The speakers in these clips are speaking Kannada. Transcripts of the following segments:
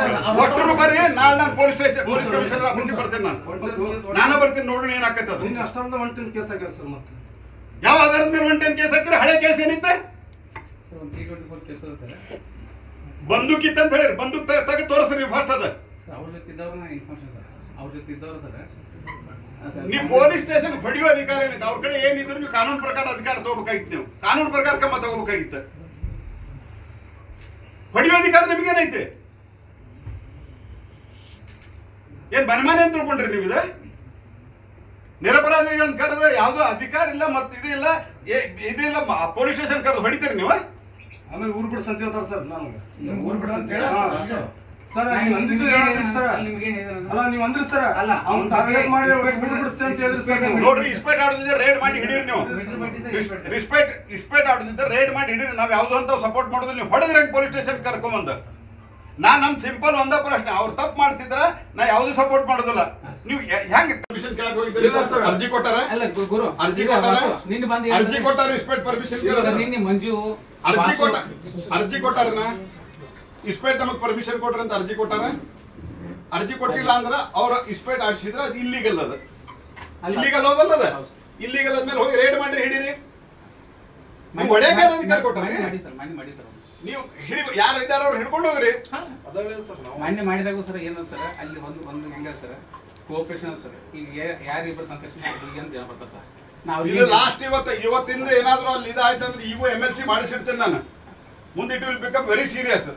ಒಟ್ಟರು ಬರ್ರಿ ನಾಳೆ ನಾನು ಪೊಲೀಸ್ ಸ್ಟೇಷನ್ ಪೊಲೀಸ್ ಕಮಿಷನರ್ ಆಫೀಸಿಗೆ ಬರ್ತೇನೆ ನಾನು ನಾನು ಬರ್ತೀನಿ ನೋಡೋಣ ಏನಾಕೈತೆ ಅದು ನಿನ್ನೆ ಅಷ್ಟೊಂದು ಒಂಟಿನ ಕೇಸ್ ಆಗ್ಯಾರ ಸರ್ ಮತ್ತೆ ಯಾವ ಆಧಾರದ ಮೇಲೆ ಒನ್ ಟೆನ್ ಕೇಸ್ ಹಾಕಿದ್ರೆ ಹಳೆ ಕೇಸ್ ಏನಿತ್ತೆ ಸರ್ ಒಂದು ತ್ರೀ ಟ್ವೆಂಟಿ ಫೋರ್ ಕೇಸ್ ಇರ್ತಾರೆ ಬಂದೂಕ್ ಇತ್ತು ಅಂತ ಹೇಳಿರಿ ಬಂದೂಕ್ ತೆಗೆದು ತೋರಿಸ್ರಿ ನೀವು ಫಸ್ಟ್ ಅದ ಸರ್ ಅವ್ರ ಜೊತೆ ಇದ್ದವ್ರು ನಾನು ಇನ್ಫಾರ್ಮೇಷನ್ ಸರ್ ಅವ್ರ ಜೊತೆ ಇದ್ದವ್ರು ಸರ್ ಅದು- ನೀವು ಪೊಲೀಸ್ ಸ್ಟೇಷನ್ ಹೊಡೆಯೋ ಅಧಿಕಾರ ಏನಿದೆ ಅವ್ರ ಕಡೆ ಏನಿದ್ರು ನೀವು ಕಾನೂನು ಪ್ರಕಾರ ಅಧಿಕಾರ ತಗೋಬೇಕಾಗಿತ್ತು ನೀವು ಕಾನೂನು ಪ್ರಕಾರ ಕ್ರಮ ತಗೋಬೇಕಾಗಿತ್ತು ಹೊಡೆಯೋ ಅಧಿಕಾರ ನಿಮ್ಗೇನೈತೆ ಏನ್ ಬನಮಾನೆ ಅಂತ ತಿಳ್ಕೊಂಡ್ರಿ ನೀವು ಇದು ನಿರಪರಾಧಿಗಳನ್ನ ಕರೆದು ಯಾವುದೋ ಅಧಿಕಾರ ಇಲ್ಲ ಮತ್ತೆ ಇದಿಲ್ಲ ಏ- ಇದಿಲ್ಲ ಪೊಲೀಸ್ ಸ್ಟೇಷನ್ ಕರೆದು ಹೊಡಿತೀರಿ ನೀವು ಆಮೇಲೆ ಊರ್ ಬಿಡು ಸಂತೆ ಅಂತಾರ ಸರ್ ನನಗೆ ಊರ್ ಬಿಡು ಅಂತ ಹೇಳಿ ಹಾ. ಅದು. ಸರ್ ನಾನು ನೀವು ಅಂದಿದ್ದು ನಿಮ್ಗೆ ಹೇಳತ್ತೀರಿ ಸರ್ ಅಲ್ಲಿ ನಿಮ್ಗೆ ಏನಿದೆ ಅಂದ್ರೆ- ಅಲ್ಲ ನೀವು ಅಂದ್ರಿ ಸರ್ ಅಲ್ಲ, ಅವ್ನು ಅವ್ನು ಟಾರ್ಗೆಟ್ ಮಾಡಿ ಇಸ್ಪೇಟ್ ಊರ್ ಬಿಡಿಸ್ತೇ ಅಂತ ಹೇಳಿದ್ರಿ ಸರ್ ಇಸ್ಪೇಟ್ ನೀವು. ನೋಡ್ರಿ ಇಸ್ಪೇಟ್ ಆಡೋದಿದ್ರೆ ರೇಡ್ ಮಾಡಿ ಹಿಡೀರಿ ನೀವು ಬಿಟ್ರು ಬಿಟ್ಟು ಸರ್ ಇಸ್ಪೇಟ್. ರಿಸ್ಪೆಕ್ಟ್ ಇಸ್ಪೇಟ್ ಆಡೋದಿದ್ರೆ ರೇಡ್ ಮಾಡಿ ಹಿಡೀರಿ ನಾವು ಯಾವ್ದು ಅಂತ ಸಪೋರ್ಟ್ ಮಾಡೋದಿಲ್ಲ ನೀವು ಹೊಡೆದ್ರೆ ಪೊಲೀಸ್ ಸ್ಟೇಷನ್ ಕರ್ಕೊಂಬಂದ ನಾನ್ ನಮ್ ಸಿಂಪಲ್ ಒಂದ ಪ್ರಶ್ನೆ ಅವ್ರು ತಪ್ಪು ಮಾಡ್ತಿದ್ರ ನಾ ಯಾವ್ದು ಸಪೋರ್ಟ್ ಮಾಡೋದಿಲ್ಲ ನೀವು ಹೆಂಗ್ ಪರ್ಮಿಷನ್ ಕೇಳಕ್ ಹೋಗಿದ್ದೀರಿ ಇಲ್ಲ sir. ಅರ್ಜಿ ಕೊಟ್ಟಾರ ಅಲ್ಲ ಗು- ಗುರು ಅರ್ಜಿ ಈಗ ಕೊಟ್ಟಾರ ವಾಸು, ನಿನ್ನೆ ಬಂದು ಅರ್ಜಿ ಕೊಟ್ಟಾರ ಇಸ್ಪೇಟ್ ಪರ್ಮಿಷನ್ ಇಲ್ಲ ಕೇಳಿದ್ರೆ sir. ನಿನ್ನೆ ಮಂಜು ಅರ್ಜಿ ವಾಸು- ಕೊಟ್ಟ ಅರ್ಜಿ ಕೊಟ್ಟಾರನ ಇಸ್ಪೇಟ್ ನಮಗ್ ಪರ್ಮಿಷನ್ ಕೊಟ್ರ ಅಂತ ಅರ್ಜಿ ಕೊಟ್ಟಾರ ಅರ್ಜಿ ಕೊಟ್ಟಿಲ್ಲ ಅಂದ್ರ ಅವ್ರ ಇಸ್ಪೇಟ್ ಆಡಿಸಿದ್ರ ಅದು ಇಲ್ಲಿಗಲ್ ಅದ ಅಲ್ಲ. ಇಲ್ಲಿಗಲ್ ಹೋದಲ್ಲ ಅದ ಹೌದು. ಇಲ್ಲಿಗಲ್ ಆದ್ಮೇಲೆ ಹೋಗಿ ರೇಡ್ ಮಾಡಿ ಹಿಡೀರಿ ನಿಮ್ಗೆ ಹೊಡೆಯಕ್ಕೆ ಯಾರು ಅಧಿಕಾರ ಕೊಟ್ಟಾರ ಮನೆ ಮಾಡಿ ಸರ್ ಮನೆ ಮಾಡಿ ಸರ್ ನೀವು ಹಿಡಿ ಯಾರು ಇದಾರ ಅವ್ರು ಹಿಡ್ಕೊಂಡು ಹೋಗ್ರಿ ಮೊನ್ನೆ ಮಾಡಿದಾಗ ಸರ್ ಏನಂತ ಸರ್ ಅಲ್ಲಿ ಒಂದು ಒಂದು ಹೆಂಗ ಸರ್ ಕೋಆಪರೇಷನ್ ಸರ್ ಈಗ ಯಾರು ಇಬ್ಬರು ತನಕ ಏನು ಜನ ಬರ್ತಾರೆ ಸರ್ ನಾವು ಇದು ಲಾಸ್ಟ್ ಇವತ್ತು ಇವತ್ತಿಂದ ಏನಾದ್ರು ಅಲ್ಲಿ ಇದಾಯ್ತು ಅಂದ್ರೆ ಇವು ಎಮ್ ಎಲ್ ಸಿ ಮಾಡಿಸಿಡ್ತೇನೆ ನಾನು ಮುಂದೆ it will become very serious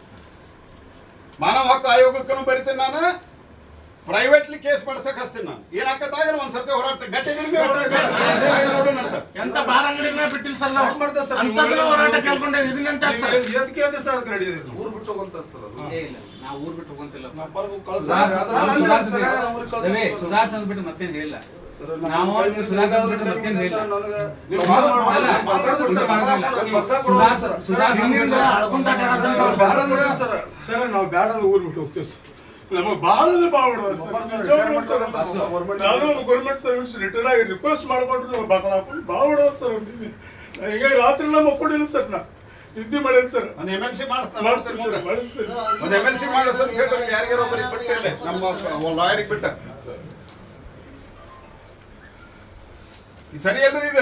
ಮಾನವ ಹಕ್ಕು ಆಯೋಗಕ್ಕೂ ಬರಿತೇನೆ ನಾನು ಪ್ರೈವೇಟ್ಲಿ ಕೇಸ್ ಮಾಡ್ಸಕ್ ಹಚ್ತೀನಿ ನಾನು ಏನಾಗತ್ತಾಗಲ್ಲ ಒಂದ್ಸರ್ತಿ ಹೋರಾಟ ಗಟ್ಟಿ ಇರ್ಲಿ ಹೋರಾಟ ನೋಡೋಣ ಅಂತ ಎಂತ ಬಾರ್ ಅಂಗಡಿನ ಬಿಟ್ಟಿಲ್ಲ ಸರ್ ನಾವು ಮಾಡ್ದೆ sir. ಅಂತದ್ನ ಹೋರಾಟ ಕೇಳ್ಕೊಂಡೇವೆ ಇದನ್ನಂತ ಸರ್ ಇವತ್ತು ಕೇಳಿದೆ ಸರ್ ಅದಕ್ಕೆ ರೆಡಿ ಇದೆ ಊರ್ ಬಿಟ್ಟು ಹೋಗಂತಾರ ಸರ್ ಅದು ಏ ಇಲ್ಲ ನಾವು ಊರ್ ಬಿಟ್ಟು ಹೋಗಂತಿಲ್ಲ ನಾವು ಬರ್ಬೇಕು ಕಳ್ಸ ಸುಧಾರ್ಸ್ ಅದ್ರ ನಾವು ಅಲ್ಲ ಸುಧಾರ್ಸ್ ಸರ್, ಬಿಟ್ಟು- ಊರಿಗೆ ಕಳ್ಸ- ರವಿ, ಸುಧಾರ್ಸ್ ಅಂದ್ಬಿಟ್ಟು ಮತ್ತೇನು ಹೇಳಿಲ್ಲ ಸರ್ ನಾವು ನೀವು ಸುಧಾರ್ಸ್ ಅಂದ್ಬಿಟ್ಟು ಮತ್ತೇನು ಹೇಳಿಲ್ಲ ನೀವು ಭಾಳ ಮಾಡಿ- ಅಲ್ಲ, ಮಾತಾಡಿದ್ರಿ ಸರ್, ಅಲ್ಲ, ಮಾತಾಡಿದ್ರಿ. ಪಕ್ಕ ಕೊಡೋದು ಸುಧಾರ್ಸ್ ಸರ್. ಸುಧಾರ್ಸ್ ಹಿಂದಿಂದ ಅಂದ್ಬಿಟ್ಟು- ಅಳ್ಕೊಂತಾಟ ಆಡೋದಂತ ಸರ್, ಬ್ಯಾಡ ಅಂದ್ರೆ ಸರ್ ಸರ್ ನಾವು ಬ್ಯಾಡ ಅಂದ್ರೆ ಊರ್ ಬಿಟ್ಟು ಹೋಗ್ತೀವಿ ಸರ್ ನಮಗೆ ಭಾಳ ಅಂದ್ರೆ ಭಾಳ ಬಿಡೋದು ಸರ್. ನಿಜವಾಗ್ಲೂ ಸರ್ ನಾನು ಒಂದು ಗೌರ್ಮೆಂಟ್ ಸರ್ವಿಸ್ ರಿಟೈರ್ ಆಗಿ ರಿಕ್ವೆಸ್ಟ್ ಮಾಡ್ಕೊಂಡ್ರು ನಾವು ಬಾಕಳ ಹಾಕೊಂಡು ಭಾಳ ಬಿಡೋದು ಸರ್ ಅವ್ನಿಗೆ. ನಾ ಹೀಗಾಗಿ ರಾತ್ರಿ ಎಲ್ಲ ಮಕ್ಕೊಂಡಿಲ್ಲ ಸರ್ ನಾ ನಿದ್ದೆ ಮಾಡಿಲ್ಲ ಸರ್ ಒಂದು ಎಮ್ ಎಲ್ ಸಿ ಮಾಡಿಸ್ತಾನೆ ಮಾಡ್ತೀನಿ ಮುಂದೆ ಸರ್ ಮಾಡ್ತೀನಿ ಸರ್ ಒಂದು ಎಮ್ ಎಲ್ ಸಿ ಮಾಡಿಸ್ ಅಂತ ಹೇಳ್ತಾರೆ ಯಾರಿಗಾರ ಒಬ್ಬರಿಗೆ ಬಿಟ್ಟಿಲ್ಲ ನಮ್ಮ ಲಾಯರಿಗೆ ಬಿಟ್ಟ ಇದು ಸರಿಯಲ್ಲ ಇದು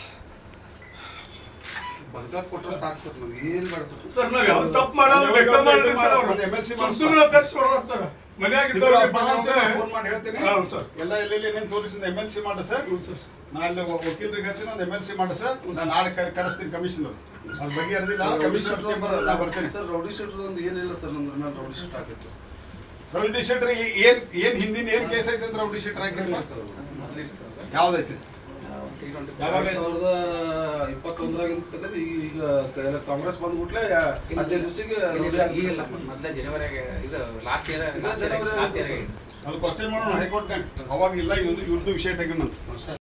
ಬದುಕಾಕ್ ಕೊಟ್ರೆ ಸಾಕು ಸರ್ ನಮ್ಗೆ ಏನ್ ಬೇಡ ಸರ್ ಸರ್ ನಾವ್ ಯಾವ್ದು ತಪ್ಪು ಮಾಡಲ್ಲ ಬೇಕಾ ಮಾಡ್ರಿ ಸರ್ ಅವ್ರು ಒಂದು MLC ಸುಮ್ ಸುಮ್ಮನೆ ತರ್ಸಿ ಕೊಡೋದು ಸರ್ ಮನ್ಯಾಗ ಇದ್ದವ್ರಿಗೆ ಬಾ ಅಂತ ಫೋನ್ ಮಾಡಿ ಹೇಳ್ತೀನಿ ಹೌದು ಸರ್ ಎಲ್ಲ ಎಲ್ಲೆಲ್ಲಿ ಏನೇನು ತೋರಿಸಿದ ಎಮ್ ಎಲ್ ಸಿ ಮಾಡು ಸರ್ ಹ್ಞೂ ಸರ್ ನಾ ಅಲ್ಲಿ ವಕೀಲರಿಗೆ ಹೇಳ್ತೀನಿ ಒಂದು ಎಮ್ ಎಲ್ ಸಿ ಮಾಡು ಸರ್ ನಾನು ನಾಳೆ ಕರೆ- ಕರೆಸ್ತೀನಿ ಕಮಿಷನರ್ ಅದ್ರ ಬಗ್ಗೆ ಅರ್ದಿಲ್ಲ ಕಮಿಷನರ್ ಚೇಂಬರ್ ನಾ ಬರ್ತೇನೆ ಸರ್ ರೌಡಿ ಶೀಟರ್ ಒಂದು ಏನಿಲ್ಲ ಸರ್ ನಮ್ದು ನಾನು ರೌಡಿ ಶೀಟ್ ಹಾಕೈತೆ ಸರ್ ರೌಡಿ ಶೀಟರ್ ಏನ್ ಏನ್ ಹಿಂದಿನ ಏನ್ ಕೇಸ್ ಐತೆ ಅಂದ್ರೆ ರೌಡಿ ಶೀಟರ್ ಹಾಕಿರಲ್ಲ ಸರ್ ಯಾವ್ದೈತೆ ಯಾವಾಗ ಎರಡ್ ಸಾವಿರದ ಇಪ್ಪತ್ತೊಂದರಾಗಿಂತ ತೆಗೆದು ಈಗ ಈಗ ಕ- ಕಾಂಗ್ರೆಸ್ ಬಂದ್ಬಿಟ್ಲೆ ಹದಿನೈದು ದಿವಸಿಗೆ ರೌಡಿ ಈಗಿಲ್ಲ ಆಗ್ಬಿಟ್ಟು ಮೊದಲ ಜನವರಿ ಇದು ಲಾಸ್ಟ್ ಇಯರ್ ಇದು ಜನವರಿ ಲಾಸ್ಟ್ ಇಯರ್ ಆಗಿದೆ ಅದು ಕ್ವಶನ್ ಮಾಡೋಣ ಹೈಕೋರ್ಟ್ ಅವಾಗ ಇಲ್ಲ ಇವ್ರದ್ದು ಇವ್ರದ್ದು ವಿಷಯ ತೆಗೆದು